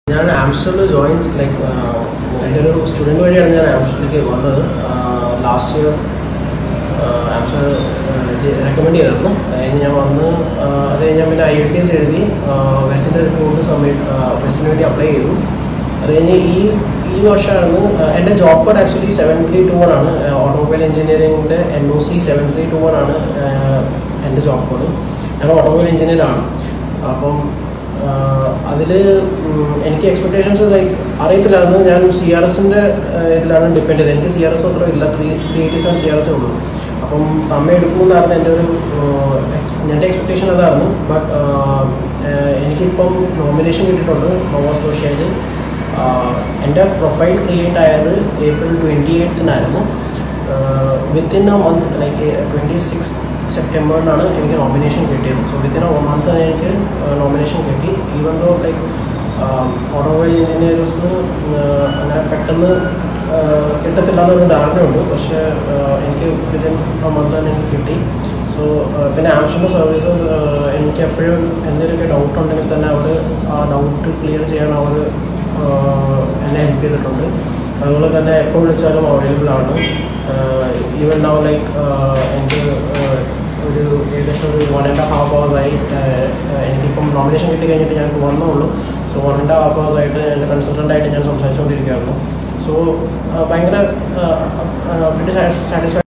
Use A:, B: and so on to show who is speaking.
A: ഞാൻ ആംസ്റ്ററിൽ join like എൻ്റെ ഒരു സ്റ്റുഡൻറ്റ് വഴിയാണ് ഞാൻ ആംസ്റ്ററിലേക്ക് വന്നത് ലാസ്റ്റ് ഇയർ ആംസ്റ്റർ റെക്കമെൻഡ് ചെയ്തിരുന്നു അത് കഴിഞ്ഞ് ഞാൻ വന്ന് ആ, അത് കഴിഞ്ഞ് ഞാൻ പിന്നെ ഐ എൽ ടി എസ് എഴുതി വെസ്റ്റിൻ്റെ റിപ്പോർട്ട് സമയത്ത് വെസ്റ്റിന് വേണ്ടി അപ്ലൈ ചെയ്തു അത് കഴിഞ്ഞ് ഈ ഈ വർഷമായിരുന്നു ആ, എൻ്റെ job code actually seven three two one ആണ് ഓട്ടോമൊബൈൽ എഞ്ചിനീയറിംഗിൻ്റെ N O C seven three two one ആണ് ആ, എൻ്റെ ജോബ് കോഡ് ഞാൻ ഓട്ടോമൊബൈൽ എഞ്ചിനീയർ ആണ് അപ്പം അതിൽ എനിക്ക് എക്സ്പെക്ടേഷൻസ് ലൈക്ക് അറിയത്തില്ലായിരുന്നു ഞാൻ സി ആർ എസിൻ്റെ ഇതിലാണ് ഡിപ്പെൻഡ് ചെയ്തത് എനിക്ക് സി ആർ എസ് അത്ര ഇല്ല three three eighty seven C R S ഉള്ളൂ അപ്പം സമയം എടുക്കുമെന്നായിരുന്നു എൻ്റെ ഒരു എൻ്റെ എക്സ്പെക്ടേഷൻ അതായിരുന്നു ബട്ട് എനിക്കിപ്പം നോമിനേഷൻ കിട്ടിയിട്ടുണ്ട് നോവാസ് റോഷ്യയിൽ എൻ്റെ പ്രൊഫൈൽ ക്രിയേറ്റ് ആയത് ഏപ്രിൽ ട്വൻറ്റി എയ്റ്റിനായിരുന്നു within a month like twenty six സെപ്റ്റംബറിനാണ് എനിക്ക് നോമിനേഷൻ കിട്ടിയത് സോ വിത്തിൻ എ മന്ത് തന്നെ എനിക്ക് നോമിനേഷൻ കിട്ടി even though like automobile engineers അങ്ങനെ പെട്ടെന്ന് ആഹ് കിട്ടത്തില്ല എന്നൊരു ധാരണയുണ്ട് പക്ഷേ ആഹ് എനിക്ക് വിത്തിൻ എ മന്ത് തന്നെ എനിക്ക് കിട്ടി സോ പിന്നെ ആംസ്റ്ററിൻ്റെ സർവീസസ് എനിക്ക് എപ്പോഴും എന്തെങ്കിലുമൊക്കെ ഡൗട്ട് ഉണ്ടെങ്കിൽ തന്നെ അവർ ആ ഡൗട്ട് ക്ലിയർ ചെയ്യാൻ അവർ എന്നെ ഹെൽപ്പ് ചെയ്തിട്ടുണ്ട് അതുപോലെ തന്നെ എപ്പോൾ വിളിച്ചാലും അവൈലബിൾ ആണ് ഈവൻ നൗ ലൈക്ക് എനിക്ക് ആഹ് ഒരു ഏകദേശം ഒരു വൺ ആൻഡ് ഹാഫ് ഹവേഴ്സ് ആയി ആഹ് എനിക്കിപ്പം നോമിനേഷൻ കിട്ടി കഴിഞ്ഞിട്ട് ഞാൻ വന്നുള്ളൂ so one and half hours ആയിട്ട് എൻ്റെ കൺസൾട്ടൻ്റ് ആയിട്ട് ഞാൻ സംസാരിച്ചുകൊണ്ടിരിക്കുകയായിരുന്നു സോ ഭയങ്കര സാറ്റിസ്ഫൈഡ്